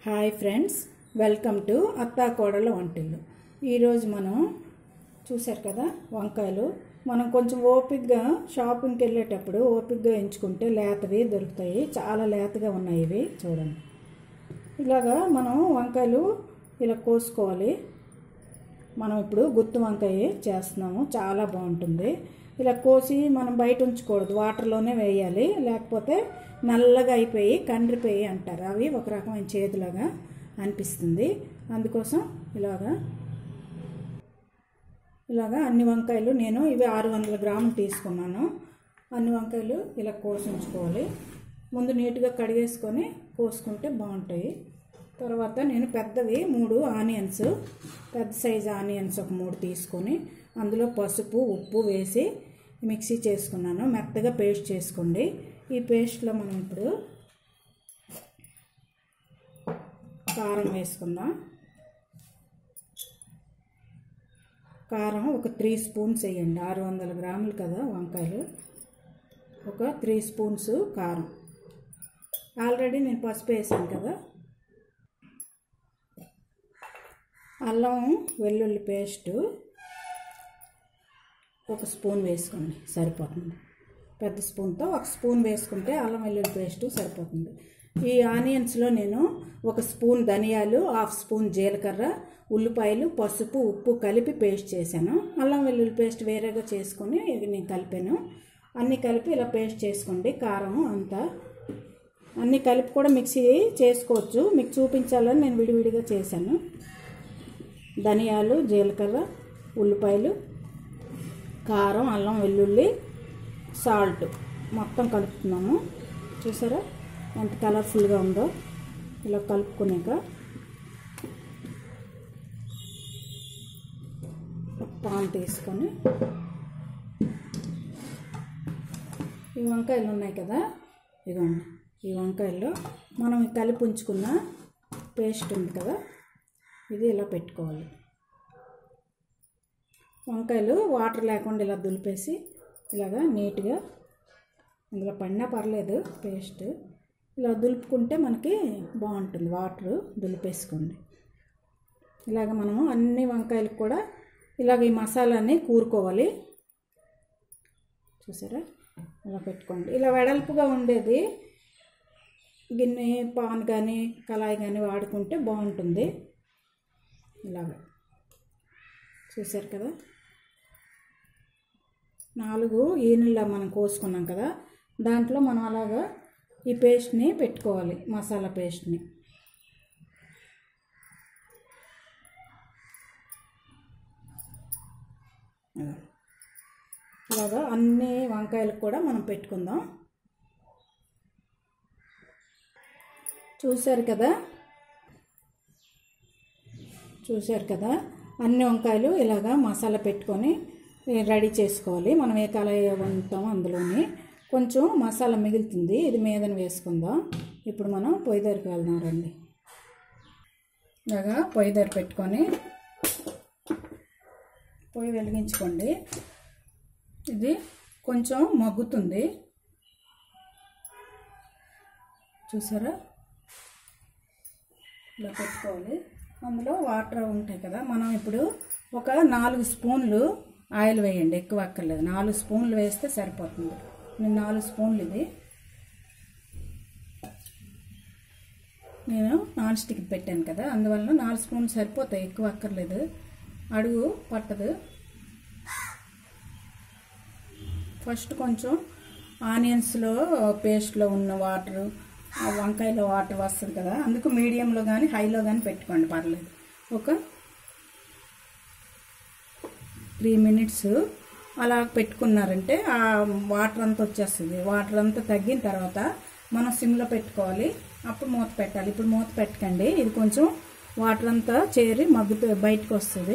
hi friends welcome to అత్తా కోడల వంటిల్లు ఈరోజు మనం చూశారు కదా వంకాయలు మనం కొంచెం ఓపిక్గా షాపింగ్కి వెళ్ళేటప్పుడు ఓపిక్గా ఎంచుకుంటే లేతవి దొరుకుతాయి చాలా లేతగా ఉన్నాయి ఇవి చూడండి ఇలాగా మనం వంకాయలు ఇలా కోసుకోవాలి మనం ఇప్పుడు గుత్తి వంకాయ చేస్తున్నాము చాలా బాగుంటుంది ఇలా కోసి మనం బయట ఉంచకూడదు వాటర్లోనే వేయాలి లేకపోతే నల్లగా అయిపోయి కండ్రిపోయి అంటారు అవి ఒక రకమైన చేతులాగా అనిపిస్తుంది అందుకోసం ఇలాగా ఇలాగా అన్ని వంకాయలు నేను ఇవి ఆరు వందల గ్రాములు తీసుకున్నాను అన్ని వంకాయలు ఇలా కోసి ఉంచుకోవాలి ముందు నీట్గా కడిగేసుకొని కోసుకుంటే బాగుంటాయి తర్వాత నేను పెద్దవి మూడు ఆనియన్స్ పెద్ద సైజు ఆనియన్స్ ఒక మూడు తీసుకొని అందులో పసుపు ఉప్పు వేసి మిక్సీ చేసుకున్నాను మెత్తగా పేస్ట్ చేసుకోండి ఈ పేస్ట్లో మనం ఇప్పుడు కారం వేసుకుందాం కారం ఒక త్రీ స్పూన్స్ వేయండి ఆరు వందల గ్రాములు కదా వంకాయలు ఒక త్రీ స్పూన్స్ కారం ఆల్రెడీ నేను పసుపు వేసాను కదా అల్లం వెల్లుల్లి పేస్టు ఒక స్పూన్ వేసుకోండి సరిపోతుంది పెద్ద స్పూన్తో ఒక స్పూన్ వేసుకుంటే అల్లం వెల్లుల్లి పేస్టు సరిపోతుంది ఈ ఆనియన్స్లో నేను ఒక స్పూన్ ధనియాలు హాఫ్ స్పూన్ జీలకర్ర ఉల్లిపాయలు పసుపు ఉప్పు కలిపి పేస్ట్ చేశాను అల్లం వెల్లుల్లి పేస్ట్ వేరేగా చేసుకొని ఇది నేను కలిపాను అన్నీ కలిపి ఇలా పేస్ట్ చేసుకోండి కారం అంతా అన్నీ కలిపి కూడా మిక్సీ చేసుకోవచ్చు మీకు చూపించాలని నేను విడివిడిగా చేశాను ధనియాలు జీలకర్ర ఉల్లిపాయలు కారం అల్లం వెల్లుల్లి సాల్ట్ మొత్తం కలుపుతున్నాము చూసారా ఎంత కలర్ఫుల్గా ఉందో ఇలా కలుపుకున్నాక పాన్ తీసుకొని ఈ వంకాయలు ఉన్నాయి కదా ఇదిగోండి ఈ వంకాయల్లో మనం కలిపి ఉంచుకున్న పేస్ట్ ఉంది కదా ఇది ఇలా పెట్టుకోవాలి వంకాయలు వాటర్ లేకుండా ఇలా దులిపేసి ఇలాగా నీట్గా ఇందులో పడినా పర్లేదు పేస్ట్ ఇలా దులుపుకుంటే మనకి బాగుంటుంది వాటర్ దులిపేసుకోండి ఇలాగ మనము అన్ని వంకాయలకు కూడా ఇలాగ ఈ మసాలాని కూరుకోవాలి చూసారా ఇలా పెట్టుకోండి ఇలా వెడల్పుగా ఉండేది గిన్నె పాన్ కానీ కళాయి కానీ వాడుకుంటే బాగుంటుంది ఇలాగ చూసారు కదా నాలుగు ఈనుల్లా మనం కోసుకున్నాం కదా దాంట్లో మనం అలాగా ఈ పేస్ట్ని పెట్టుకోవాలి మసాలా పేస్ట్ని అలాగా అన్ని వంకాయలకు కూడా మనం పెట్టుకుందాం చూశారు కదా చూశారు కదా అన్ని వంకాయలు ఇలాగా మసాలా పెట్టుకొని రెడీ చేసుకోవాలి మనం ఏ కళాయి వండుతామో అందులోని కొంచెం మసాలా మిగులుతుంది ఇది మీదన వేసుకుందాం ఇప్పుడు మనం పొయ్యి దగ్గరికి వెళ్దాం రండి ఇలాగా పొయ్యి దగ్గర పెట్టుకొని పొయ్యి వెలిగించుకోండి ఇది కొంచెం మగ్గుతుంది చూసారా ఇలా పెట్టుకోవాలి అందులో వాటర్ ఉంటాయి కదా మనం ఇప్పుడు ఒక నాలుగు స్పూన్లు ఆయిల్ వేయండి ఎక్కువ అక్కర్లేదు నాలుగు స్పూన్లు వేస్తే సరిపోతుంది నేను నాలుగు స్పూన్లు ఇది నేను నాన్ స్టిక్ పెట్టాను కదా అందువల్ల నాలుగు స్పూన్లు సరిపోతాయి ఎక్కువ అక్కర్లేదు అడుగు పట్టదు ఫస్ట్ కొంచెం ఆనియన్స్లో పేస్ట్లో ఉన్న వాటరు ఆ వంకాయలో వాటర్ వస్తుంది కదా అందుకు మీడియంలో కానీ హైలో కానీ పెట్టుకోండి పర్లేదు ఒక త్రీ మినిట్స్ అలా పెట్టుకున్నారంటే ఆ వాటర్ అంతా వచ్చేస్తుంది వాటర్ అంతా తగ్గిన తర్వాత మనం సిమ్లో పెట్టుకోవాలి అప్పుడు మూత పెట్టాలి ఇప్పుడు మూత పెట్టకండి ఇది కొంచెం వాటర్ అంతా చేరి మగ్గుతూ బయటకు వస్తుంది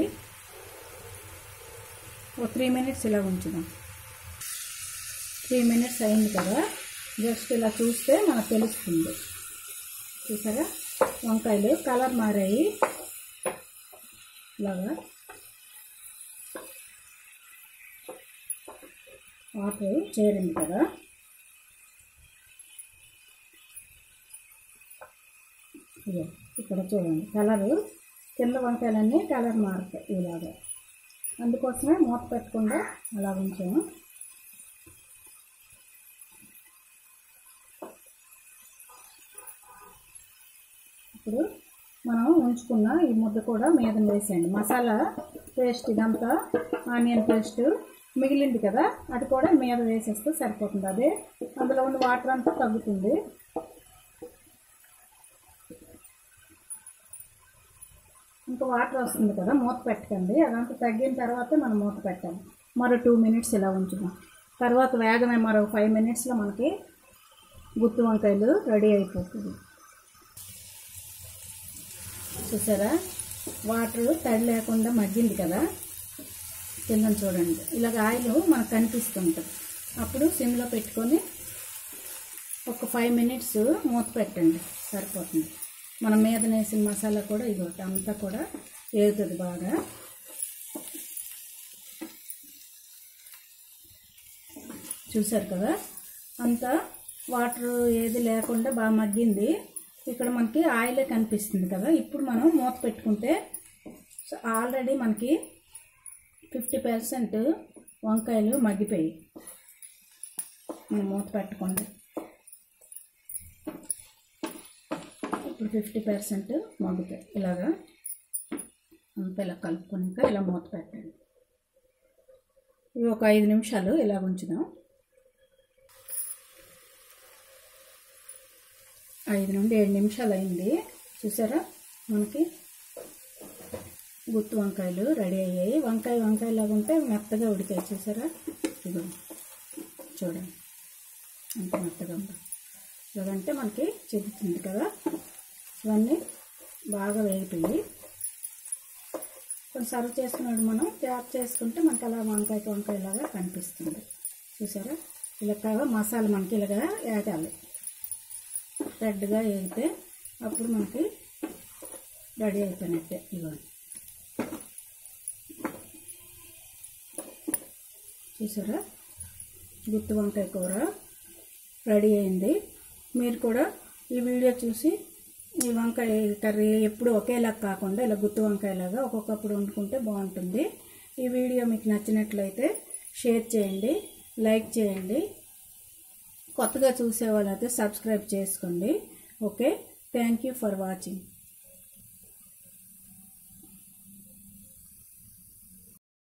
ఒక త్రీ మినిట్స్ ఇలా ఉంచుదాం త్రీ మినిట్స్ అయింది కదా జస్ట్ ఇలా చూస్తే మనకు తెలుస్తుంది చూసారా వంకాయలు కలర్ మారాయి ఇలాగా వాటర్ చేరింది కదా ఇదే ఇక్కడ చూడండి కలరు కింద వంకాయలన్నీ కలర్ మారుతాయి ఇలాగా అందుకోసమే మూత పెట్టకుండా అలా ఉంచాము ఇప్పుడు మనం ఉంచుకున్న ఈ ముద్ద కూడా మీద వేసేయండి మసాలా పేస్ట్ ఇదంతా ఆనియన్ పేస్ట్ మిగిలింది కదా అది కూడా మీద వేసేస్తే సరిపోతుంది అదే అందులో ఉన్న వాటర్ అంతా తగ్గుతుంది ఇంకా వాటర్ వస్తుంది కదా మూత పెట్టకండి అదంతా తగ్గిన తర్వాత మనం మూత పెట్టాలి మరో టూ మినిట్స్ ఇలా ఉంచుదాం తర్వాత వేగమే మరో ఫైవ్ మినిట్స్లో మనకి గుత్తి వంకాయలు రెడీ అయిపోతుంది చూసారా వాటర్ తడి లేకుండా మగ్గింది కదా కింద చూడండి ఇలాగ ఆయిల్ మనకు కనిపిస్తుంటుంది అప్పుడు సిమ్లో పెట్టుకొని ఒక ఫైవ్ మినిట్స్ మూత పెట్టండి సరిపోతుంది మనం మీద వేసిన మసాలా కూడా ఇదొకటి అంతా కూడా వేగుతుంది బాగా చూసారు కదా అంతా వాటర్ ఏది లేకుండా బాగా మగ్గింది ఇక్కడ మనకి ఆయిలే కనిపిస్తుంది కదా ఇప్పుడు మనం మూత పెట్టుకుంటే ఆల్రెడీ మనకి ఫిఫ్టీ పర్సెంట్ వంకాయలు మగ్గిపోయి మనం మూత పెట్టుకోండి ఇప్పుడు ఫిఫ్టీ పర్సెంట్ మగ్గుతాయి ఇలాగా అంతా ఇలా కలుపుకున్నాక ఇలా మూత పెట్టండి ఇవి ఒక ఐదు నిమిషాలు ఇలా ఉంచుదాం ఐదు నుండి ఏడు నిమిషాలు అయింది చూసారా మనకి గుత్తి వంకాయలు రెడీ అయ్యాయి వంకాయ వంకాయలాగా ఉంటే మెత్తగా ఉడికాయి చూసారా ఇదిగో చూడండి అంత మెత్తగా ఉంది ఇలాగంటే మనకి చెబుతుంది కదా ఇవన్నీ బాగా వేగిపోయి కొంచెం సర్వ్ చేసుకున్నాడు మనం ట్యాప్ చేసుకుంటే మనకి అలా వంకాయ వంకాయలాగా కనిపిస్తుంది చూసారా ఇలా మసాలా మనకి ఇలాగా వేగాలి రెడ్గా వేగితే అప్పుడు మనకి రెడీ అయిపోయినట్టే ఇవ్వండి చూసారా గుత్తి వంకాయ కూర రెడీ అయింది మీరు కూడా ఈ వీడియో చూసి ఈ వంకాయ కర్రీ ఎప్పుడు ఒకేలా కాకుండా ఇలా గుత్తి వంకాయలాగా ఒక్కొక్కప్పుడు వండుకుంటే బాగుంటుంది ఈ వీడియో మీకు నచ్చినట్లయితే షేర్ చేయండి లైక్ చేయండి కొత్తగా చూసే వాళ్ళైతే సబ్స్క్రైబ్ చేసుకోండి okay thank you for watching